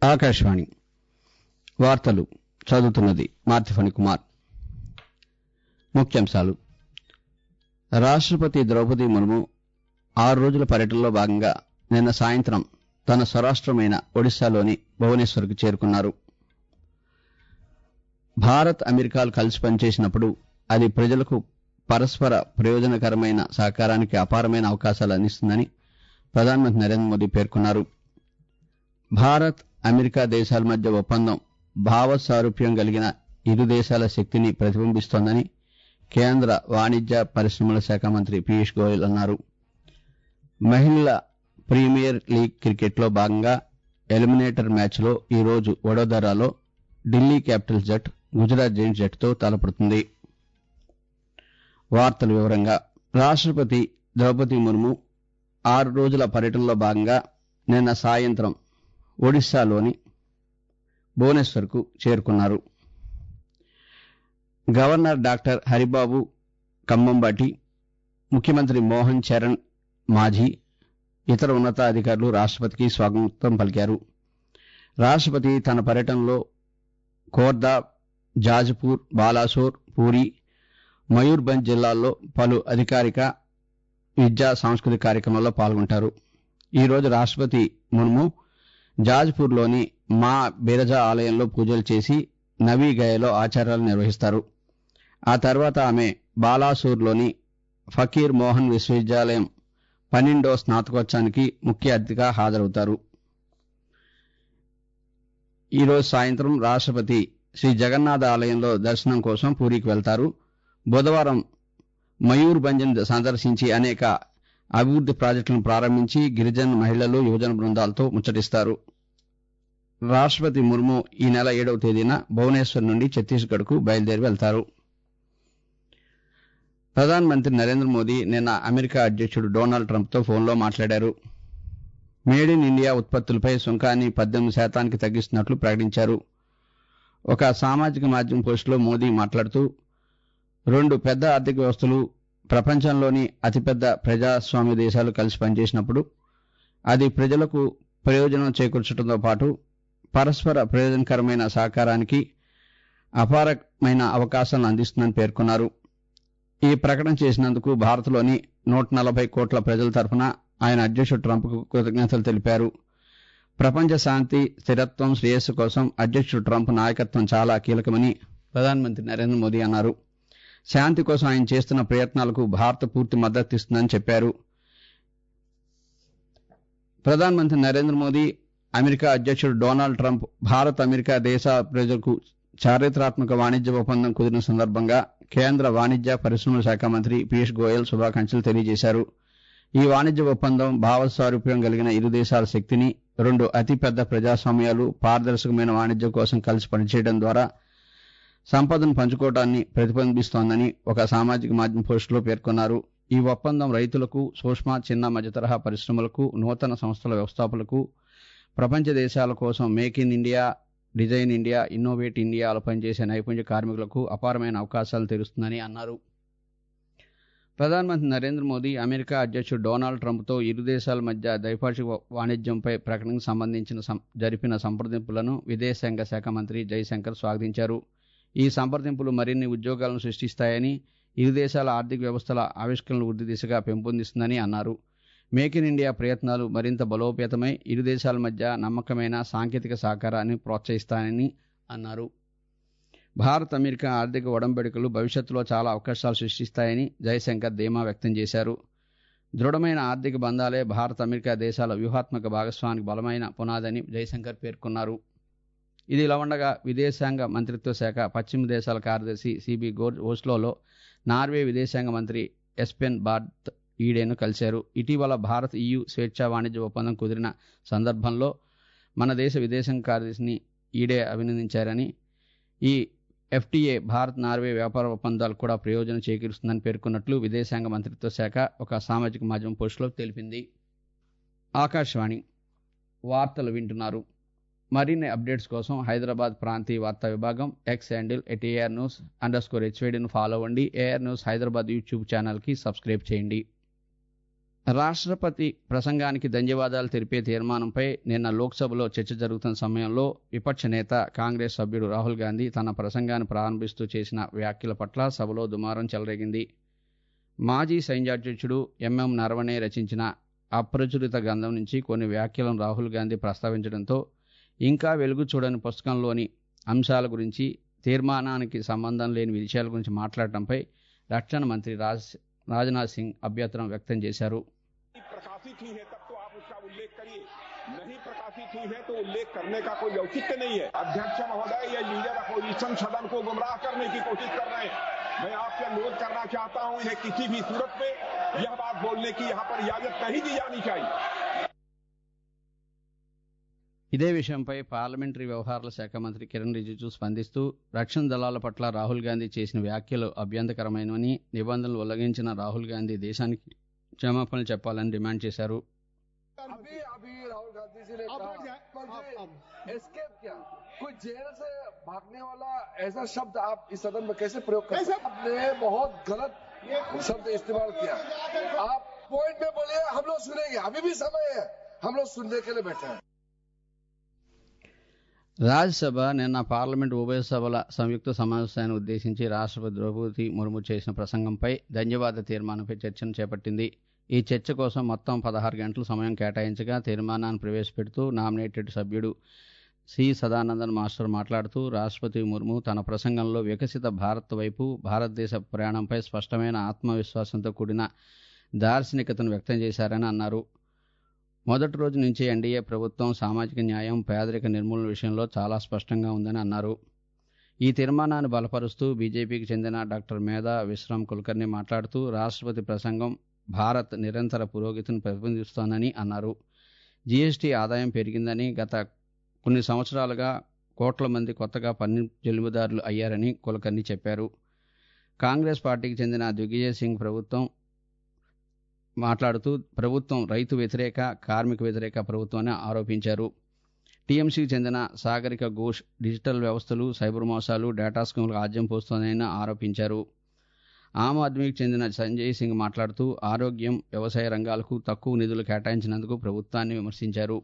ఆకాశవాణి వార్తలు చదువుతున్నది మార్తిఫణి కుమార్ ముఖ్యాంశాలు రాష్టపతి ద్రౌపది ముర్ము ఆరు రోజుల పర్యటనలో భాగంగా నిన్న సాయంత్రం తన స్వరాష్టమైన ఒడిశాలోని భువనేశ్వర్కు చేరుకున్నారు భారత్ అమెరికాలు కలిసి పనిచేసినప్పుడు అది ప్రజలకు పరస్పర ప్రయోజనకరమైన సహకారానికి అపారమైన అవకాశాలు అందిస్తుందని ప్రధానమంత్రి నరేంద్ర మోదీ పేర్కొన్నారు భారత్ అమెరికా దేశాల మధ్య ఒప్పందం భావ సారూప్యం కలిగిన ఇరు దేశాల శక్తిని ప్రతిబింబిస్తోందని కేంద్ర వాణిజ్య పరిశ్రమల శాఖ మంత్రి పీయూష్ గోయల్ అన్నారు మహిళల ప్రీమియర్ లీగ్ క్రికెట్లో భాగంగా ఎలిమినేటర్ మ్యాచ్లో ఈ రోజు వడోదరాలో ఢిల్లీ క్యాపిటల్స్ జట్ గుజరాత్ జైంట్స్ జట్టుతో తలపడుతుంది వార్తల వివరంగా రాష్టపతి ద్రౌపది ముర్ము ఆరు రోజుల పర్యటనలో భాగంగా నిన్న సాయంత్రం ఒడిశాలోని భువనేశ్వర్కు చేరుకున్నారు గవర్నర్ డాక్టర్ హరిబాబు కంబంబాటి ముఖ్యమంత్రి మోహన్ చరణ్ మాఝీ ఇతర ఉన్నతాధికారులు రాష్టపతికి స్వాగతం పలికారు రాష్టపతి తన పర్యటనలో ఖోర్దా జాజ్పూర్ బాలాసోర్ పూరి మయూర్భంజ్ జిల్లాల్లో పలు అధికారిక విద్యా సాంస్కృతిక కార్యక్రమాల్లో పాల్గొంటారు ఈ రోజు రాష్టపతి ముర్ము జాజ్పూర్లోని మా బిరజా ఆలయంలో పూజలు చేసి నవీ గయలో ఆచారాలు నిర్వహిస్తారు ఆ తర్వాత ఆమె బాలాసూర్లోని ఫకీర్ మోహన్ విశ్వవిద్యాలయం పన్నెండో స్నాతకోత్సవానికి ముఖ్య అతిథిగా హాజరవుతారు ఈ రోజు సాయంత్రం రాష్టపతి శ్రీ జగన్నాథ ఆలయంలో దర్శనం కోసం పూరికి వెళ్తారు బుధవారం మయూర్భంజన్ సందర్శించి అనేక అభివృద్ది ప్రాజెక్టులను ప్రారంభించి గిరిజన మహిళలు యువజన బృందాలతో ముచ్చటిస్తారు రాష్టపతి ముర్ము ఈ నెల ఏడవ తేదీన భువనేశ్వర్ నుండి ఛత్తీస్గఢ్ కు బయలుదేరి వెళ్తారు ప్రధానమంత్రి నరేంద్ర మోదీ నిన్న అమెరికా అధ్యక్షుడు డొనాల్డ్ ట్రంప్ తో ఫోన్లో మాట్లాడారు మేడ్ ఇన్ ఇండియా ఉత్పత్తులపై సుంకాన్ని పద్దెనిమిది శాతానికి తగ్గిస్తున్నట్లు ప్రకటించారు ఒక సామాజిక మాధ్యమం పోస్టులో మోదీ మాట్లాడుతూ రెండు పెద్ద ఆర్థిక వ్యవస్థలు ప్రపంచంలోని అతిపెద్ద ప్రజాస్వామ్య దేశాలు కలిసి పనిచేసినప్పుడు అది ప్రజలకు ప్రయోజనం చేకూర్చడంతో పాటు పరస్పర ప్రయోజనకరమైన సహకారానికి అపారమైన అవకాశాలను అందిస్తుందని పేర్కొన్నారు ఈ ప్రకటన చేసినందుకు భారత్లోని నూట నలభై కోట్ల ప్రజల తరఫున ఆయన అధ్యక్షుడు ట్రంప్కు కృతజ్ఞతలు తెలిపారు ప్రపంచ శాంతి స్థిరత్వం శ్రేయస్సు కోసం అధ్యక్షుడు ట్రంప్ నాయకత్వం చాలా కీలకమని ప్రధానమంత్రి నరేంద్ర మోదీ అన్నారు శాంతి కోసం ఆయన చేస్తున్న ప్రయత్నాలకు భారత్ పూర్తి మద్దతిస్తుందని చెప్పారు ప్రధానమంత్రి నరేంద్ర మోదీ అమెరికా అధ్యక్షుడు డొనాల్డ్ ట్రంప్ భారత్ అమెరికా దేశ ప్రజలకు చారిత్రాత్మక వాణిజ్య ఒప్పందం కుదిరిన సందర్భంగా కేంద్ర వాణిజ్య పరిశ్రమల శాఖ మంత్రి పీయూష్ గోయల్ శుభాకాంక్షలు తెలియజేశారు ఈ వాణిజ్య ఒప్పందం భావస్వారూప్యం కలిగిన ఇరు దేశాల శక్తిని రెండు అతిపెద్ద ప్రజాస్వామ్యాలు పారదర్శకమైన వాణిజ్యం కోసం కలిసి పనిచేయడం ద్వారా సంపదను పంచుకోవడాన్ని ప్రతిబింబిస్తోందని ఒక సామాజిక మాధ్యమ పోస్టులో పేర్కొన్నారు ఈ ఒప్పందం రైతులకు సూక్ష్మ చిన్న మధ్యతరహా పరిశ్రమలకు నూతన సంస్థల వ్యవస్థాపకులకు ప్రపంచ దేశాల కోసం make in India design India innovate ఇండియాలో పనిచేసే నైపుణ్య కార్మికులకు అపారమైన అవకాశాలు తెరుస్తుందని అన్నారు ప్రధానమంత్రి నరేంద్ర మోదీ అమెరికా అధ్యక్షుడు డొనాల్డ్ ట్రంప్తో ఇరు దేశాల మధ్య ద్వైపాక్షిక వాణిజ్యంపై ప్రకటనకు సంబంధించిన జరిపిన సంప్రదింపులను విదేశాంగ శాఖ మంత్రి జైశంకర్ స్వాగతించారు ఈ సంప్రదింపులు మరిన్ని ఉద్యోగాలను సృష్టిస్తాయని ఇరు దేశాల ఆర్థిక వ్యవస్థల ఆవిష్కరణలు వృద్ధి దిశగా పెంపొందిస్తుందని అన్నారు మేక్ ఇన్ ఇండియా ప్రయత్నాలు మరింత బలోపేతమై ఇరు దేశాల మధ్య నమ్మకమైన సాంకేతిక సహకారాన్ని ప్రోత్సహిస్తాయని అన్నారు భారత్ అమెరికా ఆర్థిక ఒడంబడికలు భవిష్యత్తులో చాలా అవకాశాలు సృష్టిస్తాయని జయశంకర్ ధీమా వ్యక్తం చేశారు దృఢమైన ఆర్థిక బంధాలే భారత్ అమెరికా దేశాల వ్యూహాత్మక భాగస్వామికి బలమైన పునాదని జయశంకర్ పేర్కొన్నారు ఇది ఇలా ఉండగా విదేశాంగ మంత్రిత్వ శాఖ పశ్చిమ దేశాల కార్యదర్శి సిబి గోర్ ఓస్లోలో నార్వే విదేశాంగ మంత్రి ఎస్పెన్ బార్త్ ఈడేను కలిశారు ఇటీవల భారత్ ఈయు స్వేచ్ఛా వాణిజ్య ఒప్పందం కుదిరిన సందర్భంలో మన దేశ విదేశాంగ కార్యదర్శిని ఈడే అభినందించారని ఈ ఎఫ్టీఏ భారత్ నార్వే వ్యాపార ఒప్పందాలు కూడా ప్రయోజనం చేకూరుస్తుందని పేర్కొన్నట్లు విదేశాంగ మంత్రిత్వ శాఖ ఒక సామాజిక మాధ్యమం పోస్టులో తెలిపింది ఆకాశవాణి వార్తలు వింటున్నారు మరిన్ని అప్డేట్స్ కోసం హైదరాబాద్ ప్రాంతీయ వార్తా విభాగం X handle at AR news underscore హెచ్వేడిని ఫాలో అవ్వండి ఏఆర్ న్యూస్ హైదరాబాద్ యూట్యూబ్ ఛానల్కి సబ్స్క్రైబ్ చేయండి రాష్ట్రపతి ప్రసంగానికి ధన్యవాదాలు తెలిపే తీర్మానంపై నిన్న లోక్సభలో చర్చ జరుగుతున్న సమయంలో విపక్ష నేత కాంగ్రెస్ సభ్యుడు రాహుల్ గాంధీ తన ప్రసంగాన్ని ప్రారంభిస్తూ చేసిన వ్యాఖ్యల పట్ల సభలో దుమారం చెలరేగింది మాజీ సైన్యాధ్యక్షుడు ఎంఎం నరవణే రచించిన అప్రచురిత గ్రంథం నుంచి కొన్ని వ్యాఖ్యలను రాహుల్ గాంధీ ప్రస్తావించడంతో ఇంకా వెలుగు చూడని పుస్తకంలోని అంశాల గురించి తీర్మానానికి సంబంధం లేని విషయాల గురించి మాట్లాడటంపై రక్షణ మంత్రి రాజ్ రాజ్నాథ్ సింగ్ అభ్యంతరం వ్యక్తం చేశారు प्रकाशित हुई है तब तो आप उसका उल्लेख करिए नहीं प्रकाशित हुई है तो उल्लेख करने का कोई औचित्य नहीं है अध्यक्ष महोदय या लीडर अपोजिशन सदन को गुमराह करने की कोशिश कर रहे हैं मैं आपसे अनुरोध करना चाहता हूं इन्हें किसी भी सूरत में यह बात बोलने की यहाँ पर इजाजत नहीं दी जानी चाहिए ఇదే విషయంపై పార్లమెంటరీ వ్యవహారాల శాఖ మంత్రి కిరణ్ రిజిజు స్పందిస్తూ రక్షణ దళాల పట్ల రాహుల్ గాంధీ చేసిన వ్యాఖ్యలు అభ్యంతరకరమైనవని నిబంధనలు ఉల్లంఘించిన రాహుల్ గాంధీ దేశానికి క్షమాపణలు చెప్పాలని డిమాండ్ చేశారు अभी अभी राहुल गांधी जी ने कहा एस्केप क्या कोई जेल से भागने वाला ऐसा शब्द आप इस सदन में कैसे प्रयोग कर सकते हैं? आपने बहुत गलत शब्द इस्तेमाल किया आप पॉइंट में बोलिए हम लोग सुनेंगे अभी भी समय है हम लोग सुनने के लिए बैठे हैं రాజ్యసభ నిన్న పార్లమెంట్ ఉభయ సభల సంయుక్త సమావేశాన్ని ఉద్దేశించి రాష్ట్రపతి ద్రౌపది ముర్ము చేసిన ప్రసంగంపై ధన్యవాద తీర్మానంపై చర్చను చేపట్టింది ఈ చర్చ కోసం మొత్తం పదహారు గంటల సమయం కేటాయించగా తీర్మానాన్ని ప్రవేశపెడుతూ నామినేటెడ్ సభ్యుడు సి సదానందన్ మాస్టర్ మాట్లాడుతూ రాష్ట్రపతి ముర్ము తన ప్రసంగంలో వికసిత భారత్ వైపు భారతదేశ ప్రయాణంపై స్పష్టమైన ఆత్మవిశ్వాసంతో కూడిన దార్శనికతను వ్యక్తం చేశారని అన్నారు మొదటి రోజు నుంచి ఎన్డీఏ ప్రభుత్వం సామాజిక న్యాయం పేదరిక నిర్మూలన విషయంలో చాలా స్పష్టంగా ఉందని అన్నారు ఈ తీర్మానాన్ని బలపరుస్తూ బీజేపీకి చెందిన డాక్టర్ మేధా విశ్రామ్ కుల్కర్ని మాట్లాడుతూ రాష్ట్రపతి ప్రసంగం భారత్ నిరంతర పురోగతిని ప్రతిబింబిస్తోందని అన్నారు జీఎస్టీ ఆదాయం పెరిగిందని గత కొన్ని సంవత్సరాలుగా కోట్ల మంది కొత్తగా పన్ను చెల్లింపుదారులు అయ్యారని కులకర్ణి చెప్పారు కాంగ్రెస్ పార్టీకి చెందిన దిగ్విజయ్ సింగ్ ప్రభుత్వం మాట్లాడుతూ ప్రభుత్వం రైతు వ్యతిరేక కార్మిక వ్యతిరేక ప్రభుత్వం అని ఆరోపించారు టీఎంసీకి చెందిన సాగరిక ఘోష్ డిజిటల్ వ్యవస్థలు సైబర్ మోసాలు డేటా స్కీములకు ఆద్యం పోస్తోందని ఆరోపించారు ఆమ్ ఆద్మీకి చెందిన సంజయ్ సింగ్ మాట్లాడుతూ ఆరోగ్యం వ్యవసాయ రంగాలకు తక్కువ నిధులు కేటాయించినందుకు ప్రభుత్వాన్ని విమర్శించారు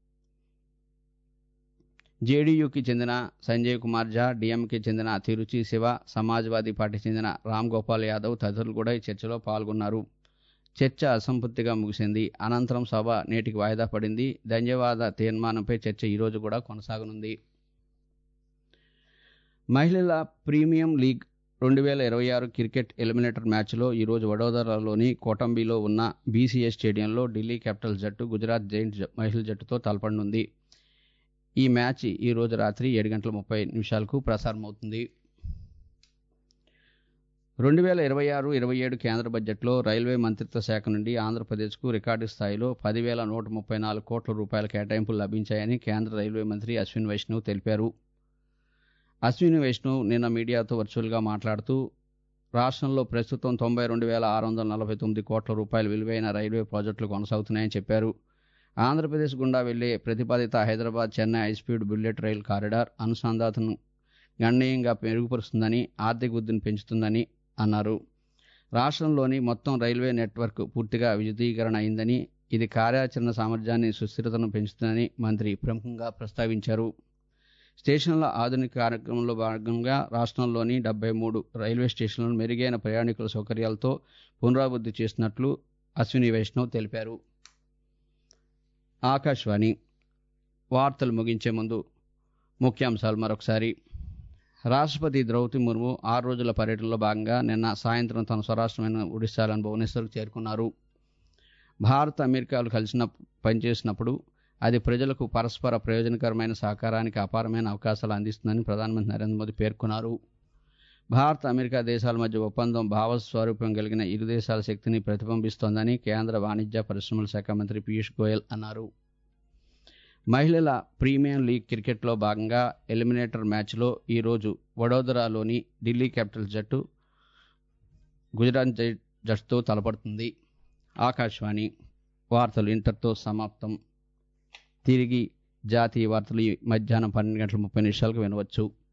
జేడీయూకి చెందిన సంజయ్ కుమార్ ఝా డీఎంకే చెందిన తిరుచి శివ సమాజ్వాదీ పార్టీకి చెందిన రామ్ గోపాల్ యాదవ్ తదితరులు కూడా ఈ చర్చలో పాల్గొన్నారు చర్చ అసంపూర్తిగా ముగిసింది అనంతరం సభ నేటికి వాయిదా పడింది ధన్యవాద తీర్మానంపై చర్చ ఈరోజు కూడా కొనసాగనుంది మహిళల ప్రీమియం లీగ్ రెండు వేల ఇరవై ఆరు క్రికెట్ ఎలిమినేటర్ మ్యాచ్లో ఈరోజు వడోదరలోని కోటంబిలో ఉన్న బీసీఎస్ స్టేడియంలో ఢిల్లీ క్యాపిటల్స్ జట్టు గుజరాత్ జైంట్ మహిళల జట్టుతో తలపడనుంది ఈ మ్యాచ్ ఈ రోజు రాత్రి ఏడు గంటల ముప్పై నిమిషాలకు ప్రసారమవుతుంది రెండు వేల ఇరవై ఆరు ఇరవై ఏడు కేంద్ర బడ్జెట్లో రైల్వే మంత్రిత్వ శాఖ నుండి ఆంధ్రప్రదేశ్కు రికార్డు స్థాయిలో పదివేల నూట ముప్పై నాలుగు కోట్ల రూపాయల కేటాయింపులు లభించాయని కేంద్ర రైల్వే మంత్రి అశ్విన్ వైష్ణవ్ తెలిపారు అశ్విని వైష్ణవ్ నిన్న మీడియాతో వర్చువల్గా మాట్లాడుతూ రాష్ట్రంలో ప్రస్తుతం తొంభై రెండు వేల ఆరు వందల నలభై తొమ్మిది కోట్ల రూపాయల విలువైన రైల్వే ప్రాజెక్టులు కొనసాగుతున్నాయని చెప్పారు ఆంధ్రప్రదేశ్ గుండా వెళ్లే ప్రతిపాదిత Hyderabad Chennai high speed bullet rail corridor అనుసంధాతను గణనీయంగా మెరుగుపరుస్తుందని ఆర్థిక వృద్ధిని పెంచుతుందని అన్నారు రాష్ట్రంలోని మొత్తం రైల్వే నెట్వర్క్ పూర్తిగా విద్యుదీకరణ అయిందని ఇది కార్యాచరణ సామర్థ్యాన్ని సుస్థిరతను పెంచుతుందని మంత్రి ప్రముఖంగా ప్రస్తావించారు స్టేషన్ల ఆధునిక కార్యక్రమంలో భాగంగా రాష్ట్రంలోని డెబ్బై మూడు రైల్వే స్టేషన్లను మెరుగైన ప్రయాణికుల సౌకర్యాలతో పునరాభివృద్ధి చేస్తున్నట్లు అశ్విని వైష్ణవ్ తెలిపారు ఆకాశవాణి వార్తలు ముగించే ముందు ముఖ్యాంశాలు మరొకసారి రాష్ట్రపతి ద్రౌపది ముర్ము ఆరు రోజుల పర్యటనలో భాగంగా నిన్న సాయంత్రం తన స్వరాష్ట్రమైన ఒడిశాలోని భువనేశ్వర్కు చేరుకున్నారు భారత్ అమెరికాలు కలిసిన పనిచేసినప్పుడు అది ప్రజలకు పరస్పర ప్రయోజనకరమైన సహకారానికి అపారమైన అవకాశాలు అందిస్తుందని ప్రధానమంత్రి నరేంద్ర మోదీ పేర్కొన్నారు భారత్ అమెరికా దేశాల మధ్య ఒప్పందం భావస్వరూపం కలిగిన ఇరు దేశాల శక్తిని ప్రతిబింబిస్తోందని కేంద్ర వాణిజ్య పరిశ్రమల శాఖ మంత్రి పీయూష్ గోయల్ అన్నారు మహిళల ప్రీమియం లీగ్ క్రికెట్లో భాగంగా ఎలిమినేటర్ మ్యాచ్లో ఈరోజు వడోదరాలోని ఢిల్లీ క్యాపిటల్స్ జట్టు గుజరాత్ జట్టుతో తలపడుతుంది ఆకాశవాణి వార్తలు ఇంతటితో సమాప్తం తిరిగి జాతీయ వార్తలు ఈ మధ్యాహ్నం పన్నెండు గంటల ముప్పై నిమిషాలకు వినవచ్చు